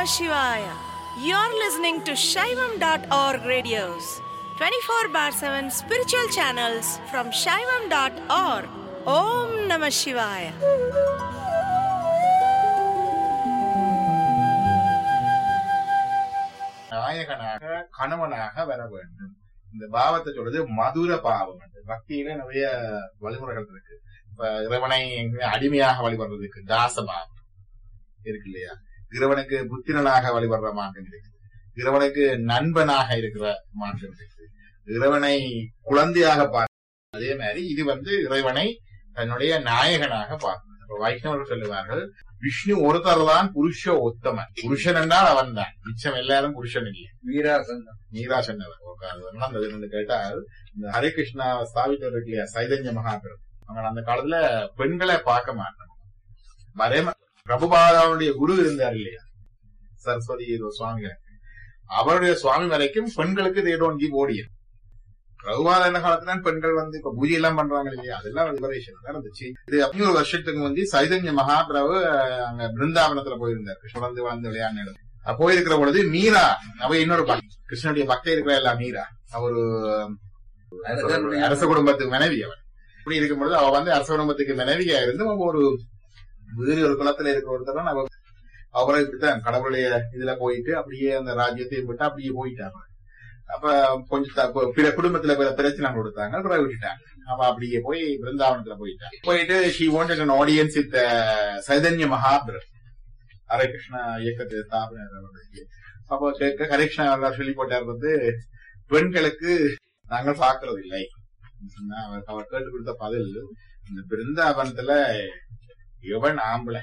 Shivaya. You're listening to Shaivam.org radios, 24 bar 7 spiritual channels from Shaivam.org. Om Namah Shivaya. நாயகனாக கணவனாக வர வேண்டும் இந்த பாவத்தை சொல்றது மதுர பாவம் அது பக்தியில நிறைய வழிமுறைகள் இருக்கு இப்ப இறைவனை அடிமையாக வழிபடுறதுக்கு தாச பாவம் இருக்கு இல்லையா இறைவனுக்கு புத்திரனாக வழிபடுற மார்க்கம் இருக்கு இறைவனுக்கு நண்பனாக இருக்கிற மார்க்கம் இருக்கு இறைவனை குழந்தையாக பார்க்க அதே மாதிரி இது வந்து இறைவனை தன்னுடைய நாயகனாக பார்க்கணும் இப்ப வைஷ்ணவர்கள் சொல்லுவார்கள் விஷ்ணு ஒருத்தர் தான் புருஷ உத்தமன் புருஷன் என்றால் அவன் தான் மிச்சம் எல்லாரும் புருஷன் இல்லை வீராசந்தம் நீரா சொன்னவர் ஓகே, அது நடந்தது என்று கேட்டால் இந்த ஹரே கிருஷ்ணா ஸ்தாபித்தவர் இருக்கு இல்லையா சைதன்ய மகாபிரபு அவங்க அந்த காலத்துல பெண்களை பார்க்க மாட்டாங்க வரே பிரபுபாதாவுடைய குரு இருந்தார் இல்லையா சரஸ்வதி ஏதோ சுவாமிகள் அவருடைய சுவாமி வரைக்கும் பெண்களுக்கு தே டோன்ட் கிவ் ஓடியன் பிரபுபாதா என்ன காலத்துல பெண்கள் வந்து இப்ப பூஜை எல்லாம் பண்றாங்க இல்லையா அதெல்லாம் லிபரேஷன் தான் இருந்துச்சு இது அப்படி ஒரு வருஷத்துக்கு வந்து சைதன்ய மகாபிரபு அஹ், அங்க பிருந்தாவனத்துல போயிருந்தார் கிருஷ்ணன் வந்து வளர்ந்து விளையாடின இடம் அப்ப போயிருக்கிற பொழுது மீரா அவ இன்னொரு பக்தி கிருஷ்ணனுடைய பக்தி இருக்கிற எல்லாம் மீரா அவரு அரசனுடைய அரச குடும்பத்துக்கு மனைவி அவன் இப்படி இருக்கும் பொழுது அவ வந்து அரச குடும்பத்துக்கு மனைவியா இருந்து அவ ஒரு வேறு ஒரு குலத்துல இருக்கிற ஒருத்தர் அவ அவரை இப்படித்தான் கடவுளுடைய இதுல போயிட்டு அப்படியே அந்த ராஜ்யத்தையும் விட்டு அப்படியே போயிட்டாங்க அப்ப கொஞ்சம் த- ப- பிற குடும்பத்துல பிற பிரச்சனை கொடுத்தாங்க பிறகு விட்டுட்டாங்க அவ அப்படியே போய் பிருந்தாவனத்துல போயிட்டாங்க போயிட்டு she wanted an audience with Chaitanya மகாபிரர் ஹரே கிருஷ்ணா இயக்கத்தை ஸ்தாபனர் அவர்களுக்கு அப்போ கேட்க ஹரே கிருஷ்ணா அவர்கள் சொல்லி போட்டார் வந்து பெண்களுக்கு நாங்கள் பார்க்கறது இல்லை சொன்னா அவர் அவர் கேட்டு கொடுத்த பதில் இந்த பிருந்தாவனத்துல எவன் ஆம்பளை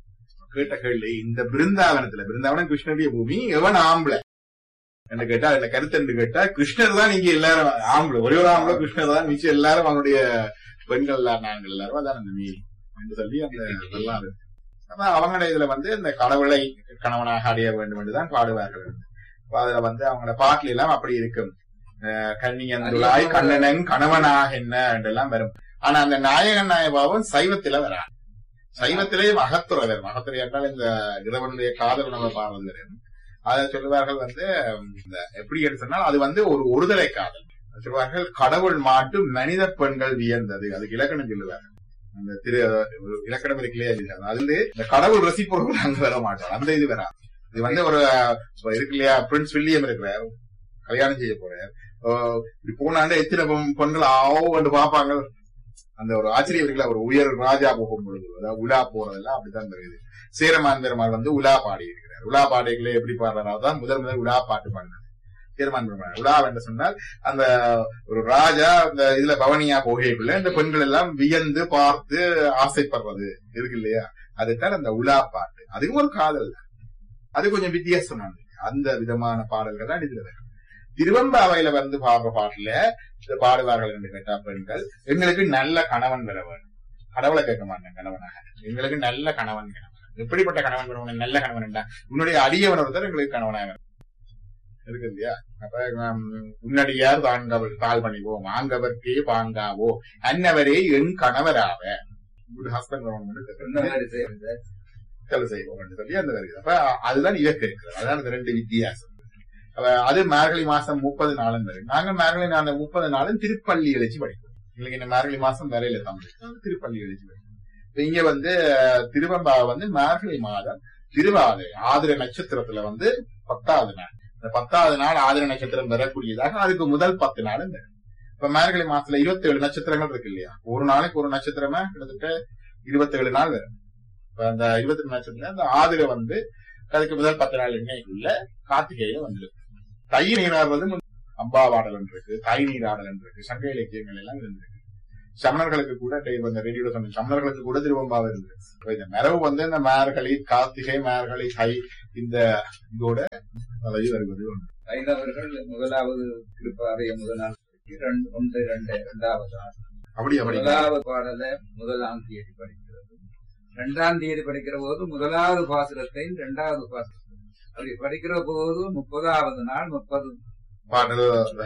கேட்ட கேள்வி இந்த பிருந்தாவனத்துல பிருந்தாவனம் கிருஷ்ணனுடைய பூமி எவன் ஆம்பளை என்ன கேட்டா அதுல கருத்து என்று கேட்டா கிருஷ்ணர் தான் இங்க எல்லாரும் ஆம்பளை ஒரே ஒரு ஆம்பளை கிருஷ்ணர் தான் மிச்சம் எல்லாரும் அவனுடைய பெண்கள் எல்லாம் நாங்கள் எல்லாரும் அதான் அந்த மீறி என்று சொல்லி அந்த இதெல்லாம் இருக்கு அப்ப அவங்களோட இதுல வந்து இந்த கடவுளை கணவனாக அடைய வேண்டும் என்றுதான் பாடுவார்கள் அப்ப அதுல வந்து அவங்களோட பாட்டுல எல்லாம் அப்படி இருக்கும் அஹ் கன்னியந்துளாய் கண்ணனன் கணவனாக என்ன என்றெல்லாம் வரும் ஆனா அந்த நாயகன் நாயபாவும் சைவத்தில வரா சைவத்திலேயும் அகத்துறை வரும் அகத்துறை என்றால் இந்த இறைவனுடைய காதல் நம்ம பாடுறது வரும் அதை சொல்லுவார்கள் வந்து இந்த எப்படி என்று சொன்னால் அது வந்து ஒரு ஒருதலை காதல் சொல்லுவார்கள் கடவுள் மாட்டு மனித பெண்கள் வியந்தது அதுக்கு இலக்கணம் சொல்லுவார்கள் அந்த திரு ஒரு இலக்கணம் இருக்குல்லையா இல்லையா அது வந்து இந்த கடவுள் ரசிப்பவர்கள் அங்க வர மாட்டார் அந்த இது வரா இது வந்து ஒரு இப்ப இருக்கு இல்லையா பிரின்ஸ் வில்லியம் இருக்கிறார் கல்யாணம் செய்ய போறார் அஹ் இப்படி போனாண்ட எத்தனை பொ- பெண்கள் ஆவோ வந்து பாப்பாங்க அந்த ஒரு ஆச்சரியம் இருக்குல்ல ஒரு உயர் ராஜா போகும் பொழுது அதாவது உலா போறதெல்லாம் அப்படித்தான் தெரியுது சேரமான் பெருமாள் வந்து உலா பாடி இருக்கிறார் உலா பாடைகளை எப்படி பாடுறாரோ தான் முதல் முதல் உலா பாட்டு பாடினார் சேரமான் பெருமாள் உலா என்று சொன்னால் அந்த ஒரு ராஜா அந்த இதுல பவனியா போகைக்குள்ள இந்த பெண்கள் எல்லாம் வியந்து பார்த்து ஆசைப்படுறது இருக்கு இல்லையா அதுதான் அந்த உலா பாட்டு அதுவும் ஒரு காதல் தான் அது கொஞ்சம் வித்தியாசமானது அந்த விதமான பாடல்கள் தான் இதுல வரும் திருவம்பாவையில வந்து பாடுற பாட்டுல இந்த பாடுவார்கள் என்று கேட்டா பெண்கள் எங்களுக்கு நல்ல கணவன் வர வேண்டும் கடவுளை கேட்க மாட்டேன் கணவனாக எங்களுக்கு நல்ல கணவன் கணவன் எப்படிப்பட்ட கணவன் கணவன் நல்ல கணவன் என்றா உன்னுடைய அடியவன் ஒருத்தர் எங்களுக்கு கணவனாக வேணும். இருக்கு இல்லையா அப்ப ஹம், உன்னடியார் தாங்கவர் தாழ் பணிவோம் ஆங்கவர்க்கே பாங்காவோ அன்னவரே என் கணவராவ குட் ஹஸ்பண்ட் இந்த மாதிரி செய்யறது கல் செய்வோம் என்று சொல்லி அந்த வருகிறது அப்ப அதுதான் இலக்கு இருக்கிறது அதான் இந்த ரெண்டு வித்தியாசம் அப்ப அது மார்கழி மாசம் முப்பது நாளும் வரும் நாங்க மார்கழி நாள் முப்பது நாளும் திருப்பள்ளி எழுச்சி படிப்போம் எங்களுக்கு இந்த மார்கழி மாசம் வரையில தமிழ் திருப்பள்ளி எழுச்சி படிப்போம் இப்ப இங்க வந்து அஹ், திருவம்பாவை வந்து மார்கழி மாதம் திருவாதிரை ஆதிர நட்சத்திரத்துல வந்து பத்தாவது நாள் இந்த பத்தாவது நாள் ஆதிர நட்சத்திரம் வரக்கூடியதாக அதுக்கு முதல் பத்து நாளும் வரும் இப்ப மார்கழி மாசத்துல இருபத்தி ஏழு நட்சத்திரங்கள் இருக்கு இல்லையா ஒரு நாளைக்கு ஒரு நட்சத்திரமா கிட்டத்தட்ட இருபத்தி ஏழு நாள் வரும் இப்ப அந்த இருபத்தி ரெண்டு நட்சத்திரம் அந்த ஆதிரை வந்து அதுக்கு முதல் பத்து நாள் எண்ணெய்க்குள்ள கார்த்திகையில வந்துருக்கு தை நீராடுறது மு- அம்பாவாடல் இருக்கு தை நீராடல் இருக்கு சங்க இலக்கியங்கள் எல்லாம் இருந்திருக்கு சமணர்களுக்கு கூட டே- இந்த ரேடியோல சொன்ன சமணர்களுக்கு கூட திருவம்பாவை இருந்திருக்கு இப்ப இந்த மரபு வந்து இந்த மார்கழி கார்த்திகை மார்கழி தை இந்த இதோட அதாவது வருவது ஒன்று ஐந்தவர்கள் முதலாவது திருப்பாவைய முதல் நாள் இரண்டு ஒன்று இரண்டு இரண்டாவது நாள் அப்படி அப்படி முதலாவது பாடல முதலாம் தேதி படிக்கிறது இரண்டாம் தேதி படிக்கிற போது முதலாவது பாசுரத்தை இரண்டாவது பாசுரத்தை அப்படி படிக்கிற போது முப்பதாவது நாள் முப்பது பாடல்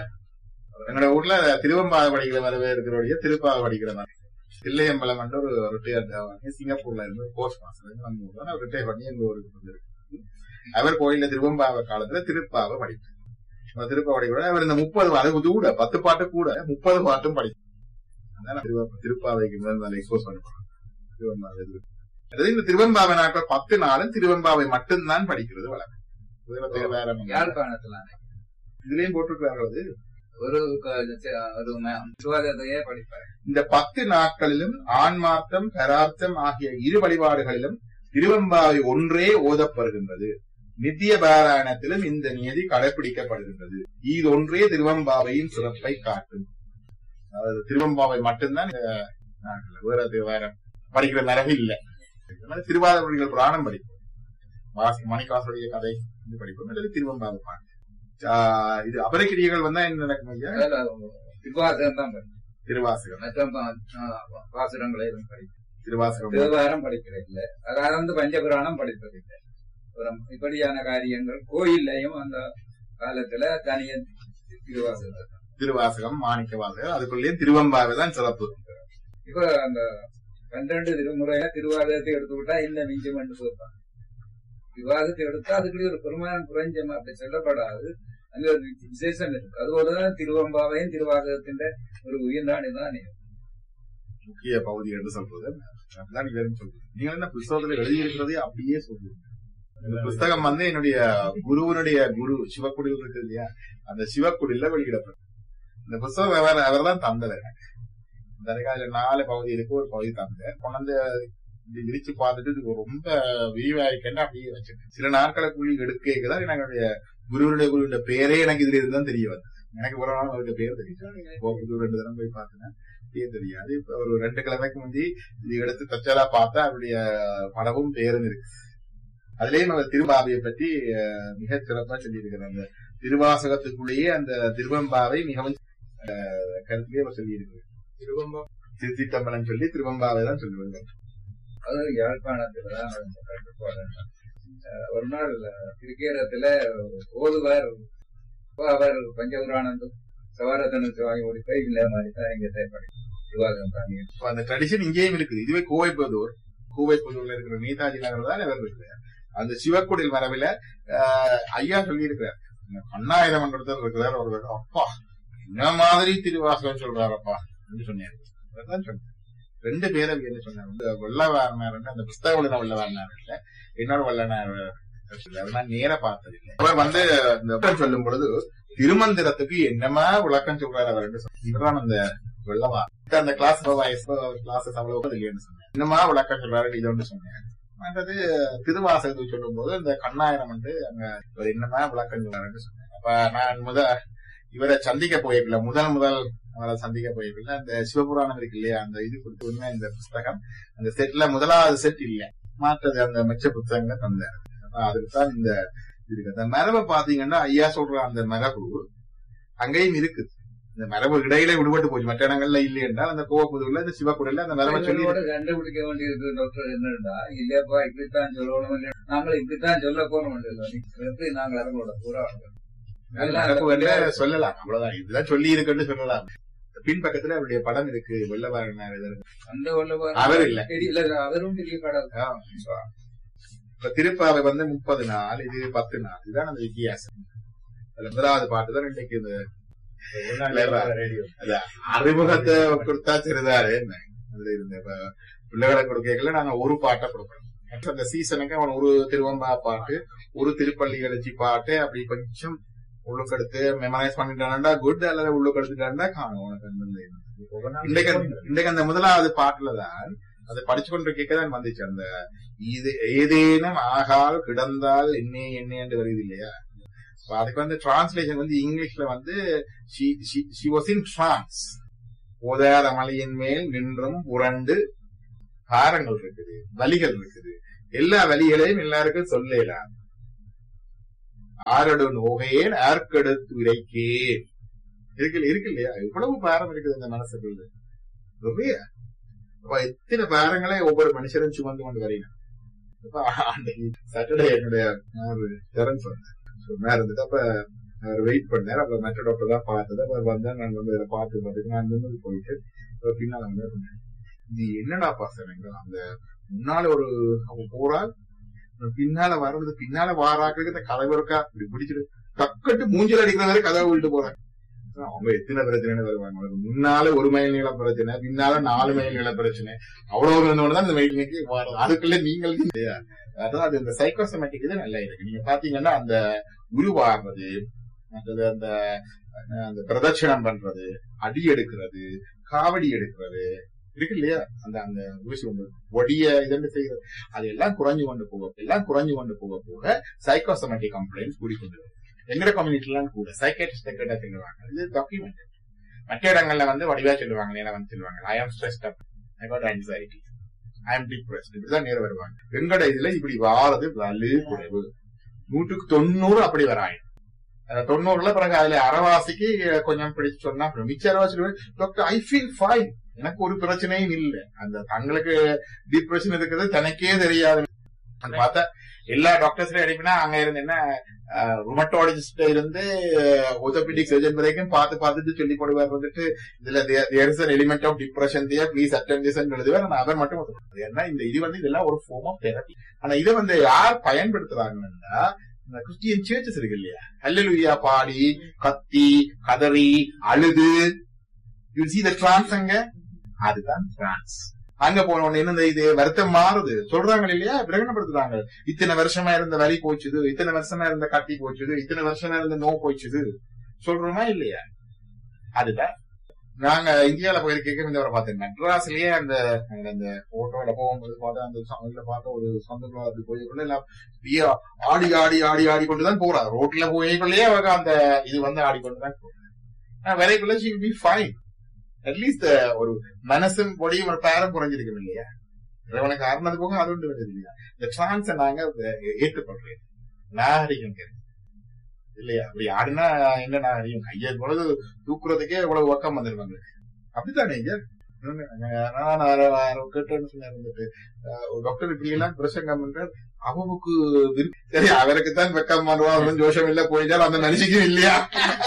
எங்களோட ஊர்ல திருவம்பாவை படிக்கிற மாதிரி இருக்கிறவடைய திருப்பாவை படிக்கிற மாதிரி தில்லையம்பலம் என்ற ஒரு ரிட்டையர்ட் சிங்கப்பூர்ல இருந்து போஸ்ட் மாஸ்டர் நம்ம ஊர்ல ரிட்டையர் பண்ணி எங்க ஊருக்கு வந்திருக்கு அவர் கோயில்ல திருவம்பாவை காலத்துல திருப்பாவை படிப்பார் அந்த திருப்பாவை கூட அவர் இந்த முப்பது அது கூட பத்து பாட்டு கூட முப்பது பாட்டும் படிப்பார் அதான் திருவா- திருப்பாவைக்கு முதல் எக்ஸ்போஸ் பண்ண போறோம் திருவம்பாவை இது. அதாவது இந்த திருவம்பாவை நாட்கள் பத்து நாளும் திருவம்பாவை மட்டும்தான் படிக்கிறது வழக்கம் இதுல வேற வேற ஒண்ணும் இல்ல. யாழ்ப்பாணத்துல இதுலயும் போட்டிருக்காரு அது ஒரு க- ஒரு ம- திருவாதிரையே படிப்பார் இந்த பத்து நாட்களிலும் ஆன்மார்த்தம் பரார்த்தம் ஆகிய இரு வழிபாடுகளிலும் திருவம்பாவை ஒன்றே ஓதப்படுகின்றது நித்திய பாராயணத்திலும் இந்த நியதி கடைபிடிக்கப்படுகின்றது இது ஒன்றே திருவம்பாவையின் சிறப்பை காட்டும் அதாவது திருவம்பாவை மட்டும்தான் இந்த நாட்கள்ல. வேற அது வேற படிக்கிற மரபு இல்ல திருவாதிரைகள் புராணம் படிப்போம் வாசி மணிக்காசுடைய கதை இது படிப்போம் அல்லது திருவம்பாவை பாட்டு ஆஹ் இது அபரக்கிரியர்கள் வந்தா என்ன நடக்கும் ஐயா அதுல திருவாசகம் தான் படிக்கும் திருவாசகம் மற்ற பா- ஆ, பாசுரங்களை எதுவும் படிக்கும் திருவாசகம் தேவாரம் படிக்கிறது இல்ல அதாவது வந்து பஞ்சபுராணம் படிப்பதில்லை அப்புறம் இப்படியான காரியங்கள் கோயில்லையும் அந்த காலத்துல தனிய திருவாசகம் திருவாசகம் மாணிக்க வாசகம் அதுக்குள்ளேயும் திருவம்பாவை தான் சிறப்பு இப்ப அந்த பன்னிரண்டு திருமுறையில திருவாதகத்தை எடுத்து விட்டா இந்த மிஞ்சம் என்று சொல்றாங்க விவாதத்தை எடுத்தா அதுக்குள்ளே ஒரு பெருமானம் குறைஞ்ச அப்படி சொல்லப்படாது அங்க ஒரு விசேஷம் இருக்கு அதுபோலதான் திருவம்பாவையும் திருவாதகத்தின் ஒரு உயிர்நாடு தான் முக்கிய பகுதி என்று சொல்றது அப்படிதான் நீங்க வெறும் சொல்றது நீங்க என்ன புஸ்தகத்துல எழுதியிருக்கிறதே அப்படியே சொல்றீங்க இந்த புஸ்தகம் வந்து என்னுடைய குருவனுடைய குரு சிவக்குடியில் இருக்கு இல்லையா அந்த சிவக்குடியில வெளியிடப்படும் இந்த புஸ்தகம் அவர் அவர் தான் தந்தது எனக்கு இந்த அதுக்காக நாலு பகுதி இருக்கு ஒரு பகுதி தந்தேன் கொண்டாந்து இப்படி விரிச்சு பார்த்துட்டு இது ரொம்ப விரிவாயிக்கன்னு அப்படியே வச்சிருக்கேன் சில நாட்களுக்குள்ளி எடுக்கதான் என்னுடைய குருவனுடைய குருவுடைய பேரே எனக்கு இதுல இருந்து தான் தெரிய வந்தது எனக்கு ஒரு நாள் அவருடைய பேர் தெரியும் கோபுக்கு ரெண்டு தரம் போய் பார்த்தேன் பேர் தெரியாது இப்ப ஒரு ரெண்டு கிழமைக்கு முந்தி இது எடுத்து தச்சலா பார்த்தா அவருடைய படமும் பேரும் இருக்கு அதுலயும் அவர் திருவாவையை பற்றி அஹ், மிகச் சிறப்பா சொல்லியிருக்கிறார் அந்த திருவாசகத்துக்குள்ளேயே அந்த திருவம்பாவை மிகவும் அஹ், கருத்திலே அவர் சொல்லியிருக்கிறார் திருவம்பா திருச்சித்தம்பலம் சொல்லி திருவம்பாவை தான் சொல்லுவாங்க அது யாழ்ப்பாணத்துலதான் நடந்த கட்டுப்பாடு அஹ் ஒரு நாள் திருக்கேரத்துல ஓதுவார் அப்ப அவர் பஞ்சபுராணந்தும் சவாரத்தனுக்கு வாங்கி ஓடி போய் இல்ல மாதிரி தான் இங்க தேவைப்படும் திருவாசகம் தானே இப்ப அந்த ட்ரெடிஷன் இங்கேயும் இருக்குது இதுவே கோவைப்புதூர் கோவைப்புதூர்ல இருக்கிற நேதாஜி நகர் தான் இவர் இருக்கிறார் அந்த சிவக்குடில் மரபில ஆஹ், ஐயா சொல்லி இருக்கிறார் அண்ணாயிரம் ஒருத்தர் இருக்கிறார் ஒரு அப்பா என்ன மாதிரி திருவாசகம் சொல்றாரப்பா அப்படின்னு சொன்னாரு அதான் சொன்னேன் ரெண்டு பேரை என்ன சொன்னார் வந்து வெள்ளவாரனார் அந்த புஸ்தக உள்ள வெள்ளவாரனார் இல்ல இன்னொரு வெள்ளனார் நான் நேர பார்த்ததில்லை அவர் வந்து இந்த விளக்கம் சொல்லும் பொழுது திருமந்திரத்துக்கு என்னமா விளக்கம் சொல்றாரு அவர் என்று சொன்னார். இவர்தான் அந்த வெள்ளவா அந்த கிளாஸ் கிளாஸஸ் அவ்வளவு இல்லைன்னு சொன்னேன் என்னமா விளக்கம் சொல்றாரு இது ஒன்று சொன்னேன் மற்றது திருவாசகத்தை சொல்லும் போது இந்த கண்ணாயிரம் வந்து அங்க இவர் என்னமா விளக்கம் சொல்றாருன்னு சொன்னேன் அப்ப நான் முத இவரை சந்திக்க போயிருக்கல முதல் முதல் அவரை சந்திக்க போயிருக்கல அந்த சிவபுராணம் இருக்கு இல்லையா அந்த இது கொடுத்து உண்மை இந்த புஸ்தகம் அந்த செட்ல முதலாவது செட் இல்ல மாற்றது அந்த மிச்ச புத்தகங்களை தந்தார் அப்ப அதுக்கு தான் இந்த இது இருக்கு அந்த மரபை பாத்தீங்கன்னா ஐயா சொல்ற அந்த மரபு அங்கேயும் இருக்குது இந்த மரபு இடையில விடுபட்டு போச்சு மற்ற இடங்கள்ல இல்லை என்றால் அந்த கோவப்புதூர்ல இந்த சிவக்குடில அந்த மரபை சொல்லி இதோட கண்டுபிடிக்க வேண்டியது டாக்டர் என்னன்னா இல்லப்பா இப்படித்தான் சொல்லணும் இல்லை நாங்கள் இப்படித்தான் சொல்ல போறோம் இல்லை எப்படி நாங்கள் அவங்களோட பூரா மரபு என்று சொல்லலாம் அவ்வளவுதான் இதுதான் சொல்லி இருக்குன்னு சொல்லலாம் பின்பக்கத்துல அவருடைய படம் இருக்கு வெள்ளவாரனார் இது இருக்கு. அந்த வல்லவர் அவர் இல்ல தெரியல அவரும் பெரிய கடல் ஆ, இப்ப திருப்பாவை வந்து முப்பது நாள் இது பத்து நாள் இதுதான் அந்த வித்தியாசம் அதுல முதலாவது பாட்டு தான் இன்னைக்கு இந்த அது அறிமுகத்தை கொடுத்தா சிறிதாரு என்ன அதுல இருந்த இப்ப பிள்ளைகளை கொடுக்கல நாங்க ஒரு பாட்டை கொடுக்கணும் மற்ற அந்த சீசனுக்கு அவன் ஒரு திருவம்பா பாட்டு ஒரு திருப்பள்ளி எழுச்சி பாட்டு அப்படி கொஞ்சம் உள்ளுக்கெடுத்து மெமரைஸ் பண்ணிட்டான்டா குட் அல்லது உள்ளுக்கெடுத்துட்டான்டா காணும் உனக்கு அந்த இது. இன்றைக்கு அந்த- இன்றைக்கு அந்த முதலாவது பாட்டுலதான் அதை படிச்சு கொண்டு தான் வந்துச்சு அந்த இது ஏதேனும் ஆகால் கிடந்தால் என்னே என்ன என்று வருது இல்லையா அப்ப அதுக்கு வந்து டிரான்ஸ்லேஷன் வந்து இங்கிலீஷ்ல வந்து ஷி வாஸ் இன் டிரான்ஸ் போதாத மலையின் மேல் நின்றும் புரண்டு காரங்கள் இருக்குது வலிகள் இருக்குது எல்லா வலிகளையும் எல்லாருக்கும் சொல்லலாம் ஆரடு நோகையேன் ஆர்க்கெடுத்து உரைக்கேன் இருக்கு இருக்கு இல்லையா இவ்வளவு பாரம் இருக்குது இந்த மனசுக்குள்ள நிறைய அப்ப எத்தனை பாரங்களை ஒவ்வொரு மனுஷரும் சுமந்து கொண்டு வரீங்க அப்ப அன்னைக்கு சாட்டர்டே என்னுடைய டெரன்ஸ் வந்தேன் சொன்னார் இருந்துட்டு அப்ப அவர் வெயிட் பண்ணார் அப்ப மற்ற டாக்டர் தான் பார்த்தது அப்ப வந்தா நான் வந்து இதை பார்த்து பார்த்துட்டு நான் நின்று போயிட்டு அப்புறம் பின்னால வந்து சொன்னேன் இது என்னடா பசங்க அந்த முன்னால ஒரு அவ போறா பின்னால வர்றது பின்னால வாராக்களுக்கு இந்த கதவு இருக்கா இப்படி பிடிச்சிட்டு டக்கட்டு மூஞ்சில் அடிக்கிற வரை கதவை விட்டு போறாங்க அவங்க எத்தனை பிரச்சனைன்னு வருவாங்க அவங்களுக்கு முன்னால ஒரு மைல் நீள பிரச்சனை பின்னால நாலு மைல் நீள பிரச்சனை அவ்வளவு இருந்தோட தான் இந்த மைலுக்கு வரும் அதுக்குள்ள நீங்கள் இல்லையா அதான் அது இந்த சைக்கோசமேட்டிக் இது நல்லா இருக்கு நீங்க பாத்தீங்கன்னா அந்த உருவாகிறது மற்றது அந்த அஹ், அந்த பிரதட்சணம் பண்றது அடி எடுக்கிறது காவடி எடுக்கிறது இருக்கு இல்லையா அந்த அந்த ஊசி ஒன்று ஒடிய இதெல்லாம் செய்யறது அது எல்லாம் குறைஞ்சு கொண்டு போக எல்லாம் குறைஞ்சு கொண்டு போக போக சைக்கோசமேட்டிக் கம்ப்ளைண்ட்ஸ் கூடி கொண்டு வரும் எங்கட கம்யூனிட்டிலாம் கூட சைக்கேட்டிஸ்ட் கேட்டா சொல்லுவாங்க இது டாக்குமெண்ட் மற்ற இடங்கள்ல வந்து வடிவா சொல்லுவாங்க நேரம் வந்து சொல்லுவாங்க I am stressed up I got anxiety I am depressed இப்படிதான் நேரம் வருவாங்க எங்கட இதுல இப்படி வாரது வலு குறைவு நூற்றுக்கு தொண்ணூறு அப்படி வராங்க அந்த தொண்ணூறுல பிறகு அதுல அரைவாசிக்கு கொஞ்சம் பிடிச்சு சொன்னா அப்புறம் மிச்ச அரைவாசி டாக்டர் ஐ ஃபீல் ஃபைன் எனக்கு ஒரு பிரச்சனையும் இல்லை அந்த தங்களுக்கு டிப்ரெஷன் இருக்கிறது தனக்கே தெரியாது அது பார்த்தா எல்லா டாக்டர்ஸ்லயும் அனுப்பினா அங்க இருந்து என்ன ருமட்டாலஜிஸ்ட் இருந்து ஒத்தோபெடிக் சர்ஜன் வரைக்கும் பார்த்து பார்த்துட்டு சொல்லி போடுவார் வந்துட்டு இதுல there is element of depression there please attend this எழுதுவார் ஆனா அவர் மட்டும் ஒத்துக்கணும். ஏன்னா இந்த இது வந்து இதெல்லாம் ஒரு ஃபார்ம் ஆஃப் தெரப்பி ஆனா இதை வந்து யார் பயன்படுத்துறாங்கன்னா இந்த கிறிஸ்டியன் சேர்ச்சஸ் இருக்கு இல்லையா அல்லலுயா பாடி கத்தி கதறி அழுது யூ சி த டிரான்ஸ் அங்க அதுதான் டிரான்ஸ் அங்க போன உடனே என்ன இது வருத்தம் மாறுது சொல்றாங்க இல்லையா பிரகடனப்படுத்துறாங்க இத்தனை வருஷமா இருந்த வலி போச்சுது இத்தனை வருஷமா இருந்த கட்டி போச்சுது இத்தனை வருஷமா இருந்த நோ போச்சுது சொல்றோமா இல்லையா அதுதான் நாங்க இந்தியால போயிருக்க இந்த வரை பார்த்தேன் மெட்ராஸ்லயே அந்த அந்த- அந்த போட்டோல போகும்போது பார்த்தா அந்த இதுல பார்த்த ஒரு சொந்த அது போய்க்குள்ள எல்லாம் அப்படியே ஆடி ஆடி ஆடி ஆடி கொண்டுதான் போறா ரோட்ல போய்க்குள்ளேயே அவங்க அந்த இது வந்து ஆடிக்கொண்டுதான் போறா வரைக்குள்ள ஷி பி ஃபைன் அட்லீஸ்ட் ஒரு மனசும் பொடியும் ஒரு பேரம் குறைஞ்சிருக்கும் இல்லையா இறைவனுக்கு ஆறுனது போக அது ஒன்று வருது இல்லையா இந்த டிரான்ஸை நாங்க ஏ- ஏற்றுக்கொள்றேன் நாகரிகம் தெரியும் இல்லையா அப்படி ஆடினா என்ன நாகரிகம் கையை பொழுது தூக்குறதுக்கே இவ்வளவு பக்கம் வந்துருவாங்க அப்படித்தானே ஐயா நான் வேற- வேற கேட்டேன்னு சொன்னார் வந்துட்டு அஹ், ஒரு டாக்டர் இப்படி எல்லாம் பிரசங்கம் பண்றார் அவனுக்கு விருப்ப- சரி அவருக்கு தான் வெக்கம் பண்ணுவான் அவனும் ஜோஷம் இல்ல போயிட்டாலும் அந்த மனுஷிக்கும் இல்லையா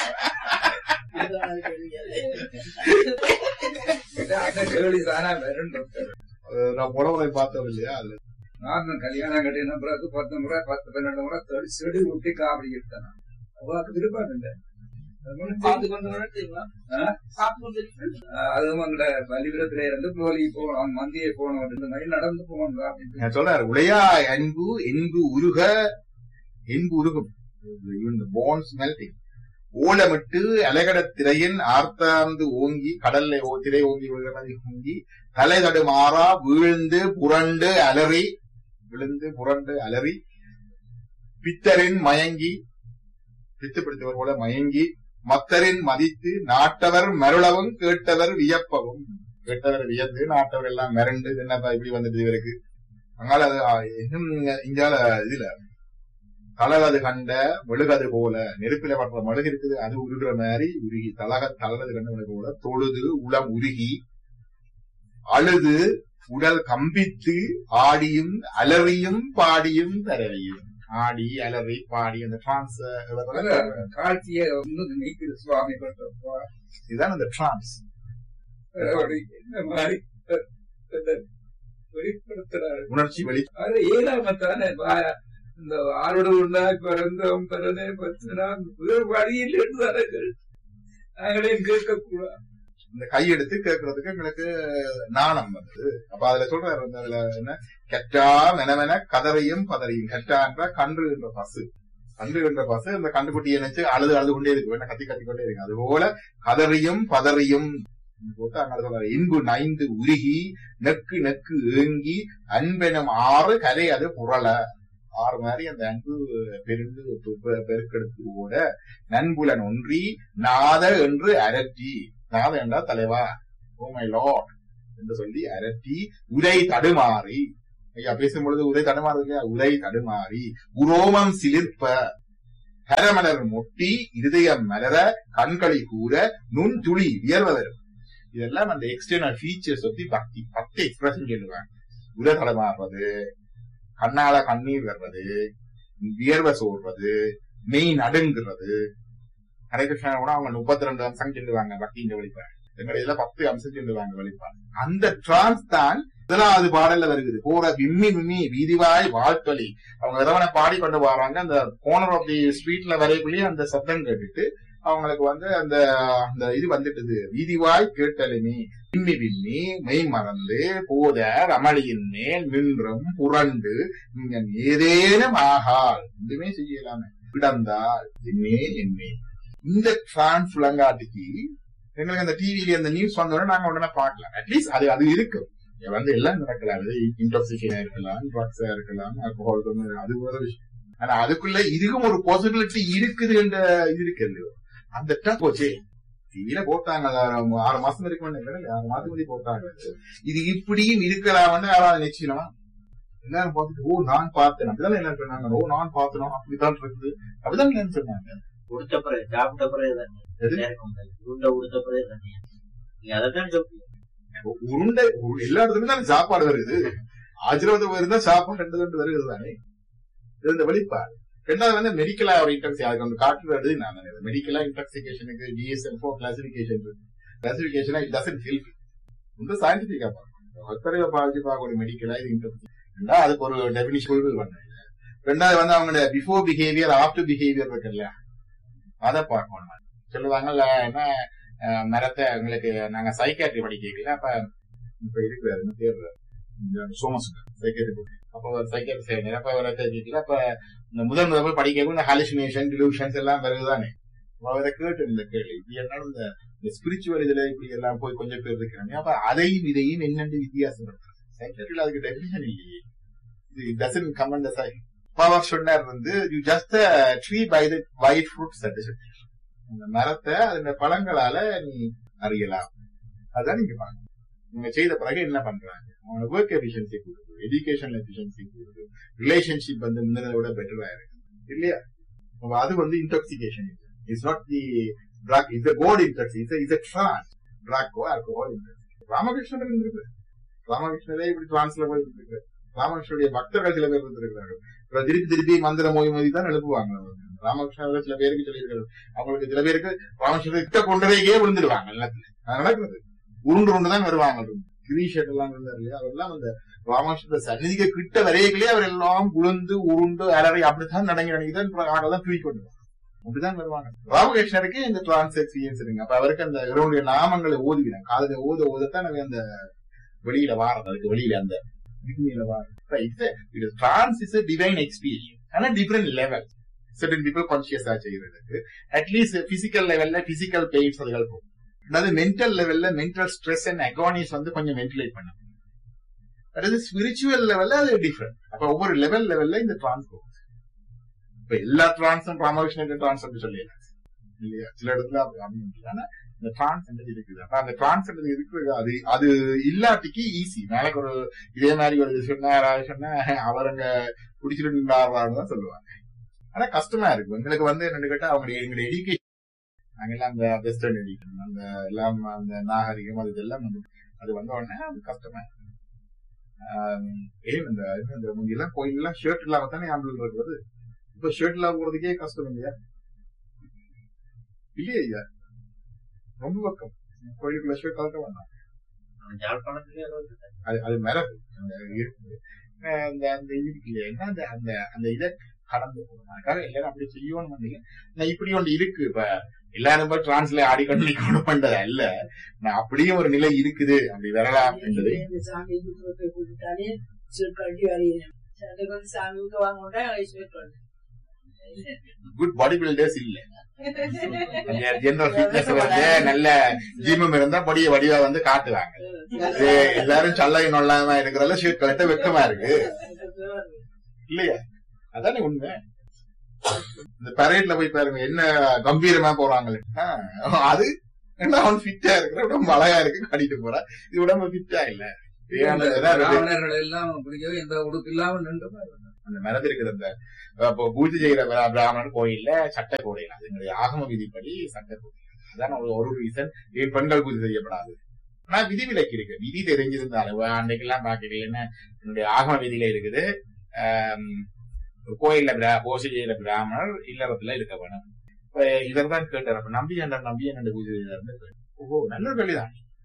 அந்த கேள்வி தானா வரும் டாக்டர் அஹ், நான் புலவரை பார்த்தோம் இல்லையா அது நான் கல்யாணம் கட்டின பிறகு பத்து முறை பத்து பன்னெண்டு முறை தடி செடி விட்டு காவடி எடுத்தேன் அவருக்கு விருப்பம் இல்லை பார்த்து கொண்டு வரட்டுங்களா? ஆ? சாப்பிட்டு கொண்டு இருக்கீங்களா? அதுவும் அங்க பள்ளிக்கூடத்துல இருந்து கோலி போகணும் மந்தியை போகணும் ரெண்டு மைல் நடந்து போகணும் அப்படின்னு நான் சொல்றாரு உடையா அன்பு என்பு உருக என்பு உருகும் போன்ஸ் மெல்டிங் ஓலமிட்டு அலகட திரையின் ஆர்த்தாந்து ஓங்கி கடல்ல ஓ திரை ஓங்கி விழுகிற மாதிரி ஓங்கி தலை தடுமாறா வீழ்ந்து புரண்டு அலறி விழுந்து புரண்டு அலறி பித்தரின் மயங்கி பித்து பிடித்தவர் போல மயங்கி மத்தரின் மதித்து நாட்டவர் மருளவும் கேட்டவர் வியப்பவும் கேட்டவர் வியந்து நாட்டவர் எல்லாம் மிரண்டு இது என்னப்பா இப்படி வந்துட்டு இவருக்கு அதனால அது ஆ, இன்னும் இங்க- இங்கால இதுல தளகது கண்ட மெழுகது போல நெருப்பில படுற மெழுகு இருக்குது அது உருகிற மாதிரி உருகி தலக தளகது கண்ட மெழுகு போல தொழுது உளம் உருகி அழுது உடல் கம்பித்து ஆடியும் அலறியும் பாடியும் தரவியும் ஆடி அலறி பாடி அந்த டிரான்ஸ் காட்சியை வந்து நீக்குது சுவாமி பண்றப்போ இதுதான் அந்த டிரான்ஸ் இந்த மாதிரி இந்த வெளிப்படுத்துறாரு உணர்ச்சி வெளி அது ஏழாமத்தானே வா- இந்த ஆரோடு உண்டாய் பிறந்தோம் பிறனே பத்தினா வேறு வழியில் தானே நாங்களே கேட்கக்கூடாது இந்த கையெடுத்து கேட்கறதுக்கு எங்களுக்கு நாணம் வந்தது அப்ப அதுல சொல்றாரு வந்து அதுல என்ன கெட்டா மெனமென கதறையும் பதறையும் கெட்டா என்ற கன்று என்ற பசு கன்று என்ற பசு அந்த கண்டுக்குட்டியை நினைச்சு அழுது அழுது கொண்டே இருக்கு வேணா கத்தி கத்தி கொண்டே இருக்கு அது போல கதறியும் பதறியும் போட்டு அங்க சொல்றாரு இன்பு நைந்து உருகி நெக்கு நெக்கு ஏங்கி அன்பெனும் ஆறு கலை அது புரள ஆறு மாதிரி அந்த அன்பு பெருந்து பெ- பெ- பெருக்கெடுத்து ஓட நண்புலன் ஒன்றி நாத என்று அரற்றி நாத என்றால் தலைவா ஓ மை லார்ட் என்று சொல்லி அரற்றி உரை தடுமாறி ஐயா பேசும்பொழுது உரை தடுமாறு இல்லையா உரை தடுமாறி உரோமம் சிலிர்ப்ப ஹரமலர் மொட்டி இருதயம் மலர கண்களி கூற நுண் துளி வியர்வதர் இதெல்லாம் அந்த எக்ஸ்டர்னல் ஃபீச்சர்ஸ் பத்தி பக்தி பத்து எக்ஸ்பிரஷன் சொல்லுவாங்க உரை தடுமாறுறது கண்ணால கண்ணீர் வர்றது வியர்வை சோர்றது மெய் நடுங்கிறது ஹரே கிருஷ்ணா கூட அவங்க முப்பத்தி ரெண்டு அம்சம் சொல்லுவாங்க பக்தியின் வெளிப்பாடு எங்க இதுல பத்து அம்சம் சொல்லுவாங்க வெளிப்பாடு அந்த டிரான்ஸ் தான் முதலாவது பாடல்ல வருகிறது போற விம்மி விம்மி வீதிவாய் வாழ்த்தொலி அவங்க இறைவனை பாடி கொண்டு வராங்க அந்த கோனர் ஆஃப் தி ஸ்ட்ரீட்ல வரைக்குள்ளேயே அந்த சத்தம் கேட்டுட்டு அவங்களுக்கு வந்து அந்த அந்த இது வந்துட்டுது வீதிவாய் கேட்டலுமி விம்மி விம்மி மெய் மறந்து போத ரமளியின் மேல் நின்றும் புரண்டு நீங்க ஏதேனும் ஆகால் எதுவுமே செய்யலாமே கிடந்தால் என்னே என்னே இந்த பிரான்ஸ் விளங்காட்டுக்கு எங்களுக்கு அந்த டிவில அந்த நியூஸ் வந்தோடனே நாங்க உடனே பார்க்கலாம் அட்லீஸ்ட் அது அது இருக்கு இங்க வந்து எல்லாம் நடக்கலாம் அது இன்டாக்சிகேஷன் இருக்கலாம் ட்ரக்ஸா இருக்கலாம் alcohol அது ஒரு விஷயம் ஆனா அதுக்குள்ள இதுக்கும் ஒரு பாசிபிலிட்டி இருக்குது என்ற இது இருக்கு இல்லையோ அந்த டப் போச்சு டிவில போட்டாங்க அது ஆறு- ஆறு மாசம் வரைக்கும் நினைக்கிறேன் ஆறு மாசம் வரைக்கும் போட்டாங்க இது இப்படியும் இருக்கலாம்னு யாராவது நிச்சயமா எல்லாரும் பார்த்துட்டு ஓ நான் பார்த்தேன் அப்படிதான் என்ன சொன்னாங்க ஓ நான் பார்த்தேன் அப்படிதான் இருக்குது அப்படிதான் என்ன சொன்னாங்க உடுத்த பிறகு சாப்பிட்ட பிறகு தானே எது? நேரம் வந்தது. உருண்டை உடுத்த பிறகு தானே நீங்க அதைத்தான் சொல்றீங்க உருண்டை உரு- எல்லா இடத்துலயும் தான் சாப்பாடு வருது ஆசீர்வாதம் இருந்தா சாப்பாடு ரெண்டு ரெண்டு வருது தானே இது இந்த வெளிப்பாடு ரெண்டாவது வந்து மெடிக்கலா ஒரு இன்டெக்ஸ் அதுக்கு வந்து காட்டுறது நான் மெடிக்கலா இன்டாக்சிகேஷனுக்கு டிஎஸ்எல் ஃபோர் கிளாசிபிகேஷன் கிளாசிபிகேஷனா இட் டசன் ஹெல்ப் ரொம்ப சயின்டிபிக்கா பார்க்கணும் ஒத்தரைய பாதிச்சு பார்க்க ஒரு மெடிக்கலா இது இன்டெக்ஸ் ரெண்டா அதுக்கு ஒரு டெபினிஷன் பண்ண ரெண்டாவது வந்து அவங்களோட பிஃபோர் பிஹேவியர் ஆஃப்டர் பிஹேவியர் இருக்கு இல்லையா அதை பார்க்கணும் சொல்லுவாங்கல்ல என்ன அஹ், மரத்தை உங்களுக்கு நாங்க சைக்காட்ரி படிக்கல அப்ப இப்ப இருக்கிறாரு என்ன பேர் இந்த சோமஸ் சைக்காட்ரி அப்ப ஒரு சைக்காட்ரி செய்யணும் அப்ப ஒரு கேட்கல அப்ப இந்த முதல் முதல் போய் படிக்க இந்த ஹாலுசினேஷன் டிலூஷன்ஸ் எல்லாம் வருதுதானே அப்ப அவரை கேட்டு இந்த கேள்வி இப்படி என்ன இந்த ஸ்பிரிச்சுவல் இதுல இப்படி எல்லாம் போய் கொஞ்சம் பேர் இருக்கிறாங்க அப்ப அதையும் இதையும் என்னென்று வித்தியாசப்படுத்துறது சைக்காட்ரியில் அதுக்கு டெபினிஷன் இல்லையே இது டசன் கமெண்ட் சை பவர் சொன்னார் வந்து you just tree by the white fruits அந்த மரத்தை அதோட பழங்களால நீ அறியலாம் அதான் நீங்க பாருங்க நீங்க செய்த பிறகு என்ன பண்றாங்க அவங்களோட ஒர்க் எஃபிஷியன்சி கூடுது எஜுகேஷன் எஃபிஷியன்சி கூடுது ரிலேஷன்ஷிப் வந்து முன்னதை விட பெட்டரா இருக்கு இல்லையா அப்ப அது வந்து intoxication it's not the drug it's god இன்டாக்சி இட்ஸ் இட்ஸ் ட்ரான்ஸ் ட்ரக்கோ ஆல்கோஹால் இன்டாக்சி ராமகிருஷ்ணன் இருக்கு ராமகிருஷ்ணரே இப்படி டிரான்ஸ்ல போய் இருக்கு ராமகிருஷ்ணனுடைய பக்தர்கள் சில பேர் இருந்திருக்கிறார்கள் இப்ப திருப்பி திருப்பி மந்திர மொழி தான் எழுப்புவாங்க அவங்க. ராமகிருஷ்ணர் சில பேருக்கு சொல்லியிருக்காரு அவங்களுக்கு சில பேருக்கு ராமகிருஷ்ணர் கிட்ட கொண்டதையே விழுந்துடுவாங்க நிலத்துல அது நடக்கிறது உருண்டு உருண்டு தான் வருவாங்க கிரீஷட் எல்லாம் இருந்தார் இல்லையா அவரெல்லாம் அந்த ராமகிருஷ்ண சந்நிதிக்கு கிட்ட வரையிலே அவர் எல்லாம் உளுந்து உருண்டு அலறி அப்படித்தான் நடங்கி நடங்கிதான் ஆடெல்லாம் தூக்கி கொண்டு வருவாங்க. அப்படிதான் வருவாங்க ராமகிருஷ்ணருக்கு இந்த டிரான்ஸ் எக்ஸ்பீரியன்ஸ் இருக்கு அப்ப அவருக்கு அந்த இவருடைய நாமங்களை ஓதுவினாங்க காதல ஓத ஓதத்தான் அவன் அந்த வெளியில வாரம் அதுக்கு வெளியில அந்த விண்ணில வாரம் இது டிரான்ஸ் இஸ் டிவைன் எக்ஸ்பீரியன்ஸ் ஆனா டிஃபரெண்ட் லெவல் certain people கான்சியஸா செய்யறதுக்கு அட்லீஸ்ட் பிசிக்கல் லெவல்ல பிசிக்கல் பெயின்ஸ் அதுகள் போகும் அதாவது மென்டல் லெவல்ல மென்டல் ஸ்ட்ரெஸ் அண்ட் அகானிஸ் வந்து கொஞ்சம் வென்டிலேட் பண்ணும் அதாவது ஸ்பிரிச்சுவல் லெவல்ல அது டிஃபரெண்ட் அப்ப ஒவ்வொரு லெவல் லெவல்ல இந்த டிரான்ஸ் போகும் இப்ப எல்லா டிரான்ஸும் ராமகிருஷ்ணன் டிரான்ஸ் அப்படி சொல்லிடலாம் இல்லையா சில இடத்துல அப்படி அப்படின்னு இல்லை. ஆனா இந்த டிரான்ஸ் இருக்குது அப்ப அந்த டிரான்ஸ் இருக்குது அது அது இல்லாட்டிக்கு ஈஸி நாளைக்கு ஒரு இதே மாதிரி ஒரு இது சொன்னா யாராவது சொன்னா அவர் அங்க குடிச்சிட்டு நின்றாருன்னு தான் சொல்லுவாங்க ஆனா கஷ்டமா இருக்கு எங்களுக்கு வந்து என்னன்னு கேட்டா அவங்க எங்களுடைய எடுக்கேஷன் நாங்கெல்லாம் அந்த வெஸ்டர்ன் எடிஷன் அந்த எல்லாம் அந்த நாகரிகம் அது இதெல்லாம் வந்து அது வந்த உடனே அது கஷ்டமா இருக்கு. ஆம், ஏன் இந்த இந்த முந்தியெல்லாம் கோயில் எல்லாம் ஷர்ட் இல்லாம தானே ஆம்புலன்ஸ் இருக்குது இப்ப ஷர்ட் இல்லாம போறதுக்கே கஷ்டம் இல்லையா இல்லையா ஐயா ரொம்ப பக்கம் கோயிலுக்குள்ள ஷர்ட் கலக்க வேண்டாம் நம்ம யாழ்ப்பாணத்திலே அளவு அது அது மரபு அந்த இருக்குது அஹ் அந்த அந்த இது இருக்கு இல்லையா என்ன அந்த அந்த அந்த இதை கடந்து போகணும் அதுக்காக எல்லாரும் அப்படி செய்யணும் பண்ணீங்க நான் இப்படி ஒன்று இருக்கு இப்ப எல்லாரும் போய் டிரான்ஸ்ல ஆடிக்கொண்டு நிக்கணும் பண்றது அல்ல நான் அப்படியும் ஒரு நிலை இருக்குது அப்படி வரலாம் என்பது இந்த சாமி குடும்பத்தை கூட்டிட்டாலே சொல்லிட்டு வருகிறேன் அதுக்கு வந்து சாமி விட்டு வாங்க சொல்லிட்டு குட் பாடி பில்டர்ஸ் இல்ல ஜெனரல் ஃபிட்னஸ் வந்து நல்ல ஜிம்மும் இருந்தா பொடிய வடிவா வந்து காட்டுவாங்க இது எல்லாரும் சல்லை நொல்லாம இருக்கிறதால ஷர்ட் கலட்ட வெக்கமா இருக்கு இல்லையா அதானே உண்மை இந்த பரேட்ல போய் பாருங்க என்ன கம்பீரமா போறாங்களே ஆஹ், அது என்ன அவன் ஃபிட்டா இருக்கிற உடம்பு அழகா இருக்கு காட்டிட்டு போறான் இது உடம்பு ஃபிட்டா இல்ல ஏன் அதான் இருக்கு. பிராமணர்கள் எல்லாம் பிடிக்கவே எந்த உடுப்பு இல்லாம நின்று அந்த மரத்து இருக்குது அந்த இப்போ பூஜை செய்யற பிர- பிராமணர் கோயில்ல சட்டை கோடையில அதனுடைய ஆகம விதிப்படி சட்டை கோடை அதான் ஒரு ஒரு ரீசன் ஏன் பெண்கள் பூஜை செய்யப்படாது ஆனா விதிவிலக்கு இருக்கு விதி தெரிஞ்சிருந்தாலும் அன்னைக்கெல்லாம் பாக்கிறீங்கன்னா என்னுடைய ஆகம விதியில இருக்குது ஆம், ஒரு கோயில்ல பிரா- பூஜை செய்யற பிராமணர் இல்லறத்துல இருக்க வேணும் இப்ப இவர் தான் கேட்டார் அப்ப நம்பி என்ற நம்பி என்னோட பூஜை செய்யறாரு ஓஹோ நல்ல கேள்விதான்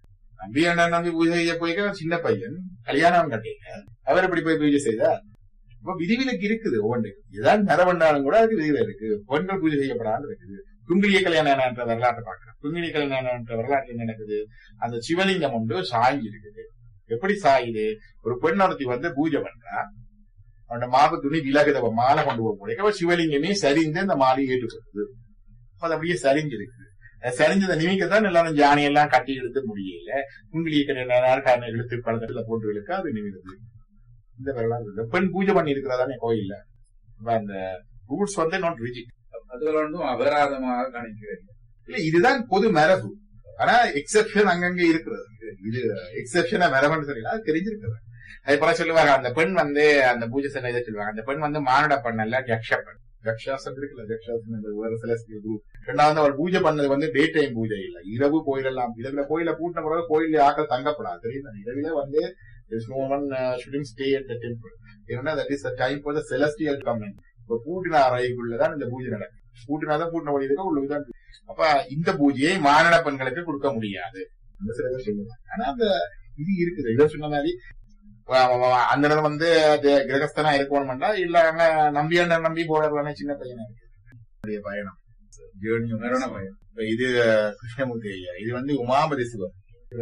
நம்பி அண்ணன் நம்பி பூஜை செய்ய போய்க்க ஒரு சின்ன பையன் கல்யாணம் கட்டிங்க அவர் எப்படி போய் பூஜை செய்தார் அப்ப விதிவிலக்கு இருக்குது ஒவ்வொன்றுக்கு ஏதாவது நரவண்டாலும் கூட அதுக்கு விதிவில இருக்கு பெண்கள் பூஜை செய்யப்படாமல் இருக்குது குங்கிலிய கல்யாணம் என்ற வரலாற்றை பார்க்கிறோம் குங்கிலிய கல்யாணம் என்ற வரலாற்று என்ன நடக்குது அந்த சிவலிங்கம் ஒன்று சாங்கி இருக்குது எப்படி சாயுது ஒரு பெண் ஒருத்தி வந்து பூஜை பண்றா அவனோட மாவு துணி விலகுத அவ மாலை கொண்டு போக முடியும் அவ சிவலிங்கமே சரிந்து அந்த மாலையை ஏற்றுக்கொடுது அது அப்படியே சரிஞ்சிருக்கு அது சரிஞ்சதை நிமிக்கத்தான் எல்லாரும் ஜானி எல்லாம் கட்டி எடுத்து முடியல குங்கிலிய கல்யாணம் இழுத்து பழத்துல போட்டு இழுக்க அது நிமிடுது இந்த வரலாறு இருக்கு. பெண் பூஜை பண்ணி இருக்கிறதானே கோயில்ல அப்ப அந்த ரூல்ஸ் வந்து நாட் ரிஜிட் அதுல ஒன்றும் அபராதமாக கணிக்கிறது இல்ல இதுதான் பொது மரபு ஆனா எக்ஸெப்ஷன் அங்கங்க இருக்கிறது இது எக்ஸெப்ஷனா மரபுன்னு சொல்லலாம் அது தெரிஞ்சிருக்கிறது அது போல சொல்லுவாங்க அந்த பெண் வந்து அந்த பூஜை செல்ல இதை சொல்லுவாங்க அந்த பெண் வந்து மானுட பண்ணல ஜக்ஷ பெண் ஜக்ஷாசன் இருக்குல்ல ஜக்ஷாசன் இந்த வேற செலஸ்டியல் குரூப் ரெண்டாவது அவள் பூஜை பண்ணது வந்து டே டைம் பூஜை இல்ல இரவு கோயிலெல்லாம் இரவுல கோயில பூட்டின பிறகு கோயில ஆக்கள் தங்கப்படாது தெரியும் இரவில வந்து there's no one uh, shouldn't stay at the temple ஏன்னா that is the time for the celestial coming இப்ப பூட்டின அறைக்குள்ளதான் இந்த பூஜை நடக்கும் பூட்டினாதான் பூட்டின வழி இருக்க உள்ளுதான் அப்ப இந்த பூஜையை மானிட பெண்களுக்கு கொடுக்க முடியாது அந்த சில பேர் சொல்லுவாங்க ஆனா அந்த இது இருக்குது இதை சொன்ன மாதிரி வ- வ- வ- அந்த நேரம் வந்து அது கிரகஸ்தனா இருக்கணும்டா இல்ல அங்க நம்பியாண்ட நம்பி போடலானே சின்ன பையனா இருக்கு என்னுடைய பயணம் ஜேர்னி மரண பயம் இப்ப இது கிருஷ்ணமூர்த்தி ஐயா இது வந்து உமாபதி சிவன்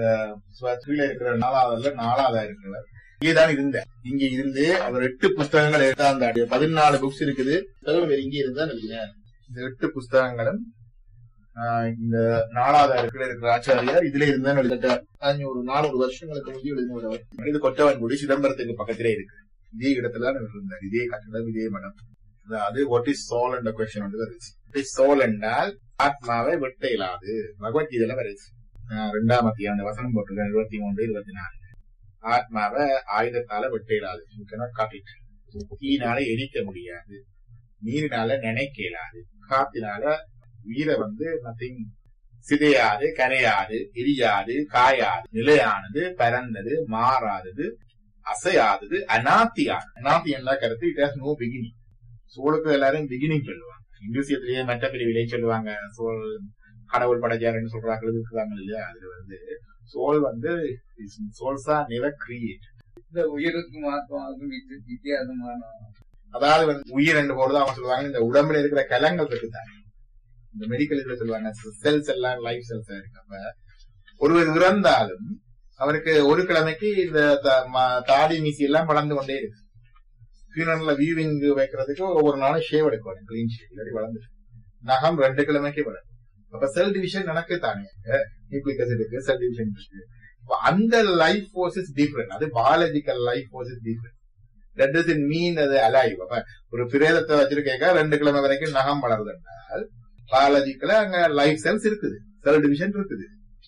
கீழே இருக்கிற நாலாவதுல நாலாவதா இருக்கிறவர் இங்கேதான் இருந்தேன் இங்க இருந்து அவர் எட்டு புஸ்தகங்கள் எடுத்தாந்தாடிய பதினாலு புக்ஸ் இருக்குது புத்தகம் இங்கே இருந்தா நினைக்கிறேன் இந்த எட்டு புஸ்தகங்களும் ஆஹ், இந்த நாலாவதா இருக்கிற இருக்கிற ஆச்சாரியார் இதுல இருந்தா எழுதிட்ட அஞ்சூறு நானூறு வருஷங்களுக்கு முந்தி எழுதினவர் இது கொற்றவன்குடி சிதம்பரத்துக்கு பக்கத்திலே இருக்கு இதே இடத்துல தான் இவர் இருந்தார் இதே கட்டடம் இதே மடம் அதாவது வாட் இஸ் சோல் என்ற கொஸ்டின் வந்து வருது வாட் சோல் என்றால் ஆத்மாவை வெட்ட இயலாது பகவத்கீதையில வருது ஆஹ் ரெண்டாம் அத்தியாயம் அந்த வசனம் போட்டிருக்கேன் இருபத்தி மூன்று இருபத்தி நாலு ஆத்மாவை ஆயுதத்தால வெட்ட இயலாது You cannot cut it. தீயினால எரிக்க முடியாது நீரினால நினைக்க இயலாது காத்தினால உயிரை வந்து நத்திங் சிதையாது கரையாது எரியாது காயாது நிலையானது பரந்தது மாறாதது அசையாதது அனாத்தியாது அனாத்தி என்ன கருத்து இட் ஹாஸ் நோ பிகினிங் சோளுக்கு எல்லாரும் பிகினிங் சொல்லுவாங்க இங்கிலீஷியத்திலேயே மற்ற பிரிவிலே சொல்லுவாங்க சோல் கடவுள் படைச்சாருன்னு சொல்றாங்க இருக்கிறாங்க இல்லையா அதுல வந்து சோல் வந்து சோல்ஸ் ஆர் நெவர் கிரியேட் இந்த உயிருக்கும் ஆத்மாவுக்கும் வித்தி- வித்தியாசமான அதாவது வந்து உயிர் என்று போது அவங்க சொல்லுவாங்க இந்த உடம்புல இருக்கிற கலங்கள் இருக்குதாங்க இந்த மெடிக்கல் இதுல சொல்லுவாங்க செல்ஸ் எல்லாம் லைஃப் செல்ஸ் இருக்கு அப்ப ஒருவர் இறந்தாலும் அவருக்கு ஒரு கிழமைக்கு இந்த த- ம- தாடி மீசி எல்லாம் வளர்ந்து கொண்டே இருக்கு ஃபியூனல்ல வியூவிங் வைக்கிறதுக்கு ஒவ்வொரு நாளும் ஷேவ் எடுக்கணும் கிளீன் ஷேவ் இல்லாட்டி வளர்ந்து நகம் ரெண்டு கிழமைக்கு வளரும் அப்ப செல் டிவிஷன் நடக்கு தானே நியூக்ளிக் அசிட் இருக்கு செல் டிவிஷன் இருக்கு அப்ப அந்த லைஃப் ஃபோர்ஸ் இஸ் டிஃபரெண்ட் அது biological life force is different that doesn't mean அது அலைவ் அப்ப ஒரு பிரேதத்தை வச்சிருக்கேக்க ரெண்டு கிழமை வரைக்கும் நகம் வளருதுன்றால் பயாலஜிக்கல அங்க லைஃப் செல்ஸ் இருக்குது செல் டிவிஷன் இருக்குது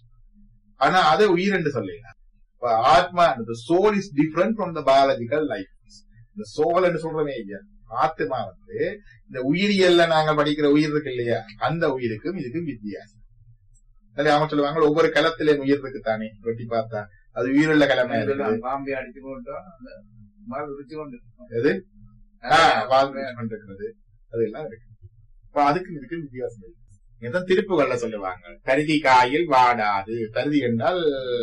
ஆனா அது உயிர் என்று சொல்லலாம் இப்ப ஆத்மா soul is different from the biological life இந்த சோல் என்று சொல்றமே இல்லையா ஆத்மா வந்து இந்த உயிரியல்ல நாங்க படிக்கிற உயிர் இருக்கு இல்லையா அந்த உயிருக்கும் இதுக்கும் வித்தியாசம் அது அவங்க சொல்லுவாங்க ஒவ்வொரு களத்திலே உயிர் இருக்கு தானே வெட்டி பார்த்தா அது உயிருள்ள கிழமை இருக்குது பாம்பே அடிச்சு போட்டா அந்த மாதிரி உரிச்சு கொண்டு இருக்கும். எது? ஆ, ஆஹ் வாழ்வு பண்றது அதெல்லாம் இருக்கு இப்ப அதுக்கு இதுக்கு வித்தியாசம் இருக்கு இதான் திருப்புகள்ல சொல்லுவாங்க பருதி காயில் வாடாது பருதி என்றால்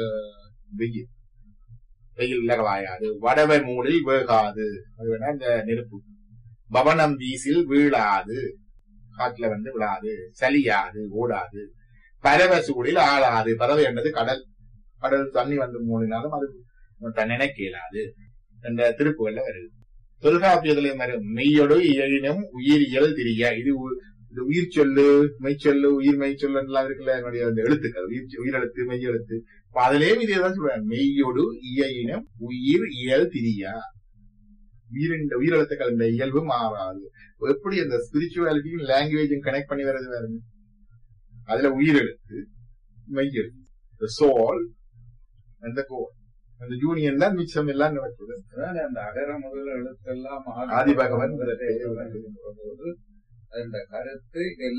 வெயில் வெயில்ல வாயாது வடவை மூடில் வேகாது அது வேணா இந்த நெருப்பு பவனம் வீசில் வீழாது காட்டுல வந்து விழாது சலியாது ஓடாது பறவை சூடில் ஆளாது பறவை என்றது கடல் கடல் தண்ணி வந்து மூடினாலும் அது நினைக்க இயலாது என்ற திருப்புகள்ல வருது தொல்காப்பியத்துல வரும் மெய்யொடு இயலினும் உயிரியல் திரிய இது உ- இது உயிர் சொல்லு மெய்ச்சொல்லு உயிர் மெய்ச்சொல்லு எல்லாம் இருக்குல்ல என்னுடைய அந்த எழுத்துக்கள் உயிர் உயிரெழுத்து மெய்யெழுத்து இப்ப அதுலயும் இதே தான் சொல்றாங்க மெய்யொடு இயலினும் உயிர் இயல் திரியா உயிரின் உயிரெழுத்துக்கள் இந்த இயல்பு மாறாது எப்படி அந்த ஸ்பிரிச்சுவாலிட்டியும் லாங்குவேஜும் கனெக்ட் பண்ணி வர்றது பாருங்க அதுல உயிரெழுத்து மெய்யெழுத்து சோல் அந்த கோல் அந்த யூனியன் தான் மிச்சம் எல்லாம் நடக்குது அதாவது அந்த அகர முதல் எழுத்தெல்லாம் ஆதி பகவன் போது அந்த கருத்து